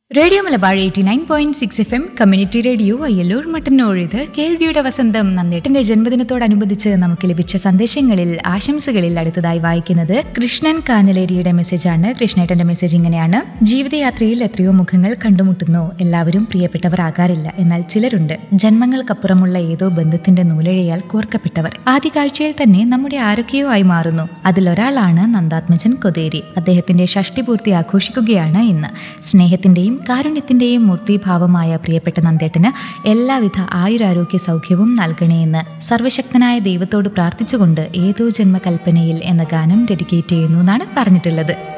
radio Malabar eighty nine point six F M community radio Ayyallur Mattannur ഇത് കേൾവിയുടെ വസന്തം നന്ദേട്ടന്റെ ജന്മദിനത്തോടനുബന്ധിച്ച് നമുക്ക് ലഭിച്ച സന്ദേശങ്ങളിൽ ആശംസകളിൽ അടുത്തതായി വായിക്കുന്നത് കൃഷ്ണൻ കാഞ്ഞലേരിയുടെ മെസ്സേജാണ് കൃഷ്ണേട്ടന്റെ മെസ്സേജ് ഇങ്ങനെയാണ് ജീവിതയാത്രയിൽ എത്രയോ മുഖങ്ങൾ കണ്ടുമുട്ടുന്നു എല്ലാവരും പ്രിയപ്പെട്ടവരാകാറില്ല എന്നാൽ ചിലരുണ്ട് ജന്മങ്ങൾക്കപ്പുറമുള്ള ഏതോ ബന്ധത്തിന്റെ നൂലഴയാൽ കോർക്കപ്പെട്ടവർ ആദ്യ കാഴ്ചയിൽ തന്നെ നമ്മുടെ ആരൊക്കെയോ ആയി മാറുന്നു അതിലൊരാളാണ് നന്ദാത്മജൻ കൊതേരി അദ്ദേഹത്തിന്റെ ഷഷ്ടിപൂർത്തി ആഘോഷിക്കുകയാണ് ഇന്ന് സ്നേഹത്തിന്റെയും കാരുണ്യത്തിന്റെയും മൂർത്തിഭാവമായ പ്രിയപ്പെട്ട നന്ദേട്ടന് എല്ലാവിധ ആയുരാരോഗ്യ സൗഖ്യവും നൽകണേയെന്ന് സർവശക്തനായ ദൈവത്തോട് പ്രാർത്ഥിച്ചുകൊണ്ട് ഏതോ ജന്മകൽപ്പനയിൽ എന്ന ഗാനം ഡെഡിക്കേറ്റ് ചെയ്യുന്നു എന്നാണ് പറഞ്ഞിട്ടുള്ളത്